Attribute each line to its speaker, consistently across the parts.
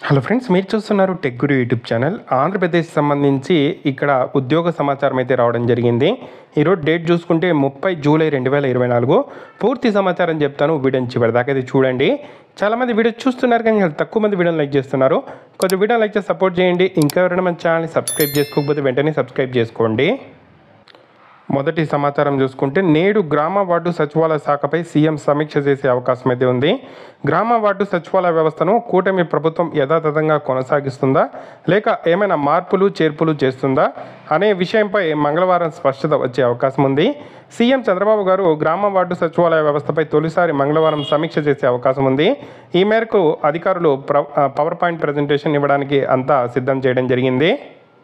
Speaker 1: hello friends మీరు చూస్తున్నారు tech guru YouTube channel Andhra Pradesh సంబంధించి ఇక్కడ ఉద్యోగ సమాచారం అయితే రావడం జరిగింది ఈరోజు డేట్ చూసుకుంటే ముప్పై జూలై రెండు వేల ఇరవై నాలుగు పూర్తి సమాచారం చెప్తాను వీడియోని చివరి దాకా అయితే చూడండి చాలామంది వీడియో చూస్తున్నారు కానీ చాలా తక్కువ మంది వీడియోని లైక్ చేస్తున్నారు కొంచెం వీడియో లైక్ చేసి సపోర్ట్ చేయండి ఇంకా ఎవరైనా మన ఛానల్ని సబ్స్క్రైబ్ చేసుకోకపోతే వెంటనే సబ్స్క్రైబ్ చేసుకోండి మొదటి సమాచారం చూసుకుంటే నేడు గ్రామ వార్డు సచివాలయ శాఖపై సీఎం సమీక్ష చేసే అవకాశం అయితే ఉంది గ్రామ వార్డు సచివాలయ వ్యవస్థను కూటమి ప్రభుత్వం యథాతథంగా కొనసాగిస్తుందా లేక ఏమైనా మార్పులు చేర్పులు చేస్తుందా అనే విషయంపై మంగళవారం స్పష్టత వచ్చే అవకాశం ఉంది సీఎం చంద్రబాబు గారు గ్రామ వార్డు సచివాలయ వ్యవస్థపై తొలిసారి మంగళవారం సమీక్ష చేసే అవకాశం ఉంది ఈ మేరకు అధికారులు ప్ర పవర్ పాయింట్ ప్రజెంటేషన్ ఇవ్వడానికి అంతా సిద్ధం చేయడం జరిగింది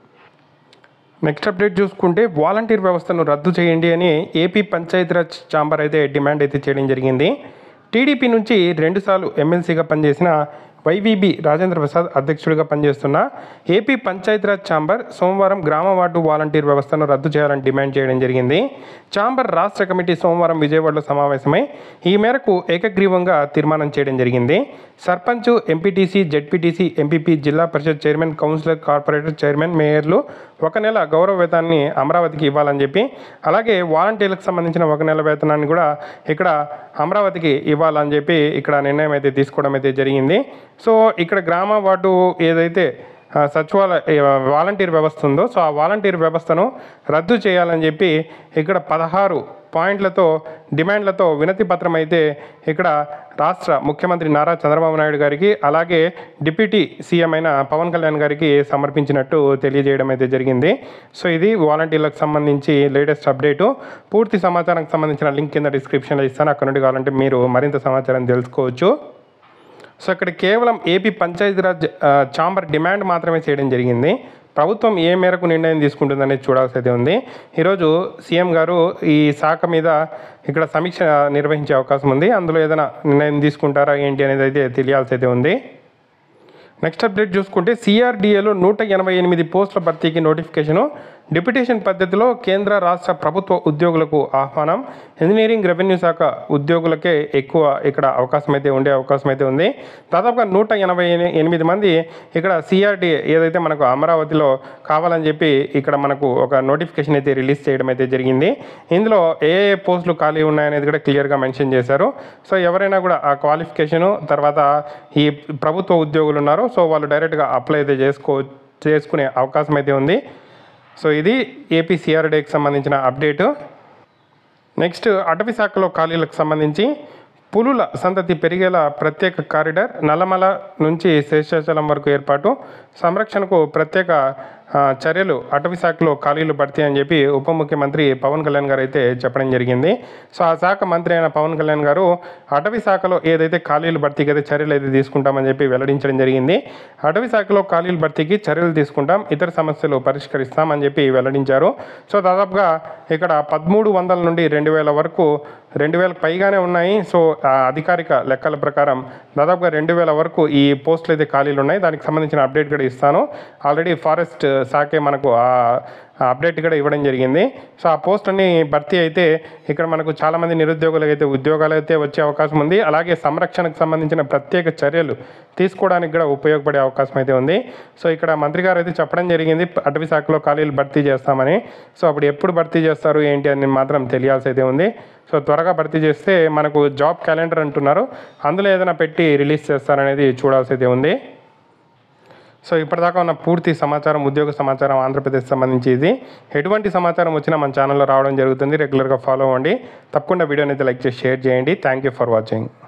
Speaker 1: నెక్స్ట్ అప్డేట్ చూసుకుంటే వాలంటీర్ వ్యవస్థను రద్దు చేయండి అని ఏపీ పంచాయతీరాజ్ ఛాంబర్ అయితే డిమాండ్ అయితే చేయడం జరిగింది టీడీపీ నుంచి రెండుసార్లు ఎమ్మెల్సీగా పనిచేసిన వైవీబీ రాజేంద్ర ప్రసాద్ అధ్యక్షుడిగా పనిచేస్తున్న ఏపీ పంచాయతీరాజ్ ఛాంబర్ సోమవారం గ్రామ వార్డు వాలంటీర్ వ్యవస్థను రద్దు చేయాలని డిమాండ్ చేయడం జరిగింది ఛాంబర్ రాష్ట్ర కమిటీ సోమవారం విజయవాడలో సమావేశమై ఈ మేరకు ఏకగ్రీవంగా తీర్మానం చేయడం జరిగింది sarpanch MPTC ZPTC MPP Zilla Parishad chairman councillor corporator chairman మేయర్లు ఒక నెల గౌరవ వేతనాన్ని అమరావతికి ఇవ్వాలని చెప్పి అలాగే వాలంటీర్లకు సంబంధించిన ఒక నెల వేతనాన్ని కూడా ఇక్కడ అమరావతికి ఇవ్వాలని చెప్పి ఇక్కడ నిర్ణయం అయితే తీసుకోవడం అయితే జరిగింది సో ఇక్కడ గ్రామ వార్డు ఏదైతే ఆ, సచివాలయ వాలంటీర్ వ్యవస్థ ఉందో సో ఆ వాలంటీర్ వ్యవస్థను రద్దు చేయాలని చెప్పి ఇక్కడ పదహారు పాయింట్లతో డిమాండ్లతో వినతి పత్రం అయితే ఇక్కడ రాష్ట్ర ముఖ్యమంత్రి నారా చంద్రబాబు నాయుడు గారికి అలాగే డిప్యూటీ సీఎం అయిన పవన్ కళ్యాణ్ గారికి సమర్పించినట్టు తెలియజేయడం అయితే జరిగింది సో ఇది వాలంటీర్లకు సంబంధించి లేటెస్ట్ అప్డేటు పూర్తి సమాచారానికి సంబంధించిన లింక్ కింద డిస్క్రిప్షన్లో ఇస్తాను అక్కడ నుండి కావాలంటే మీరు మరింత సమాచారం తెలుసుకోవచ్చు సో ఇక్కడ కేవలం ఏపీ పంచాయతీరాజ్ ఆ, ఛాంబర్ డిమాండ్ మాత్రమే చేయడం జరిగింది ప్రభుత్వం ఏ మేరకు నిర్ణయం తీసుకుంటుందనేది చూడాల్సి అయితే ఉంది ఈరోజు సీఎం గారు ఈ శాఖ మీద ఇక్కడ సమీక్ష నిర్వహించే అవకాశం ఉంది అందులో ఏదైనా నిర్ణయం తీసుకుంటారా ఏంటి అనేది అయితే తెలియాల్సి అయితే ఉంది నెక్స్ట్ అప్డేట్ చూసుకుంటే సిఆర్డీఏలో నూట ఎనభై ఎనిమిది పోస్టుల భర్తీకి నోటిఫికేషను డిప్యుటేషన్ పద్ధతిలో కేంద్ర రాష్ట్ర ప్రభుత్వ ఉద్యోగులకు ఆహ్వానం ఇంజనీరింగ్ రెవెన్యూ శాఖ ఉద్యోగులకే ఎక్కువ ఇక్కడ అవకాశం అయితే ఉండే అవకాశం అయితే ఉంది దాదాపుగా నూట ఎనభై ఎని- ఎనిమిది మంది ఇక్కడ సిఆర్డీ ఏదైతే మనకు అమరావతిలో కావాలని చెప్పి ఇక్కడ మనకు ఒక నోటిఫికేషన్ అయితే రిలీజ్ చేయడం అయితే జరిగింది ఇందులో ఏ ఏ పోస్టులు ఖాళీ ఉన్నాయనేది కూడా క్లియర్గా మెన్షన్ చేశారు సో ఎవరైనా కూడా ఆ క్వాలిఫికేషను తర్వాత ఈ ప్రభుత్వ ఉద్యోగులు ఉన్నారో సో వాళ్ళు డైరెక్ట్గా అప్లై అయితే చేసుకో చేసుకునే అవకాశం అయితే ఉంది సో ఇది ఏపీ సిఆర్డీకి సంబంధించిన అప్డేటు నెక్స్ట్ అటవీ శాఖలో ఖాళీలకు సంబంధించి పులుల సంతతి పెరిగేలా ప్రత్యేక కారిడార్ నల్లమల నుంచి శేషాచలం వరకు ఏర్పాటు సంరక్షణకు ప్రత్యేక ఆ, చర్యలు అటవీ శాఖలో ఖాళీలు భర్తీ అని చెప్పి ఉప ముఖ్యమంత్రి పవన్ కళ్యాణ్ గారు అయితే చెప్పడం జరిగింది సో ఆ శాఖ మంత్రి అయిన పవన్ కళ్యాణ్ గారు అటవీ శాఖలో ఏదైతే ఖాళీలు భర్తీకి అయితే చర్యలు అయితే తీసుకుంటామని చెప్పి వెల్లడించడం జరిగింది అటవీ శాఖలో ఖాళీలు భర్తీకి చర్యలు తీసుకుంటాం ఇతర సమస్యలు పరిష్కరిస్తామని చెప్పి వెల్లడించారు సో దాదాపుగా ఇక్కడ పదమూడు వందల నుండి రెండు వేల వరకు రెండు వేలకు పైగానే ఉన్నాయి సో ఆ అధికారిక లెక్కల ప్రకారం దాదాపుగా రెండు వేల వరకు ఈ పోస్టులు అయితే ఖాళీలు ఉన్నాయి దానికి సంబంధించిన అప్డేట్ కూడా ఇస్తాను ఆల్రెడీ ఫారెస్ట్ శాఖే మనకు ఆ ఆ అప్డేట్ కూడా ఇవ్వడం జరిగింది సో ఆ పోస్టులని భర్తీ అయితే ఇక్కడ మనకు చాలామంది నిరుద్యోగులకు అయితే ఉద్యోగాలు అయితే వచ్చే అవకాశం ఉంది అలాగే సంరక్షణకు సంబంధించిన ప్రత్యేక చర్యలు తీసుకోవడానికి కూడా ఉపయోగపడే అవకాశం అయితే ఉంది సో ఇక్కడ మంత్రి గారు అయితే చెప్పడం జరిగింది అటవీ శాఖలో ఖాళీలు భర్తీ చేస్తామని సో అప్పుడు ఎప్పుడు భర్తీ చేస్తారు ఏంటి అని మాత్రం తెలియాల్సి అయితే ఉంది సో త్వరగా భర్తీ చేస్తే మనకు జాబ్ క్యాలెండర్ అంటున్నారు అందులో ఏదైనా పెట్టి రిలీజ్ చేస్తారనేది చూడాల్సి అయితే ఉంది సో ఇప్పటిదాకా ఉన్న పూర్తి సమాచారం ఉద్యోగ సమాచారం ఆంధ్రప్రదేశ్ సంబంధించి ఇది ఎటువంటి సమాచారం వచ్చినా మన ఛానల్లో రావడం జరుగుతుంది రెగ్యులర్గా ఫాలో అవ్వండి తప్పకుండా వీడియోని అయితే లైక్ చేసి షేర్ చేయండి థ్యాంక్ యూ ఫర్ వాచింగ్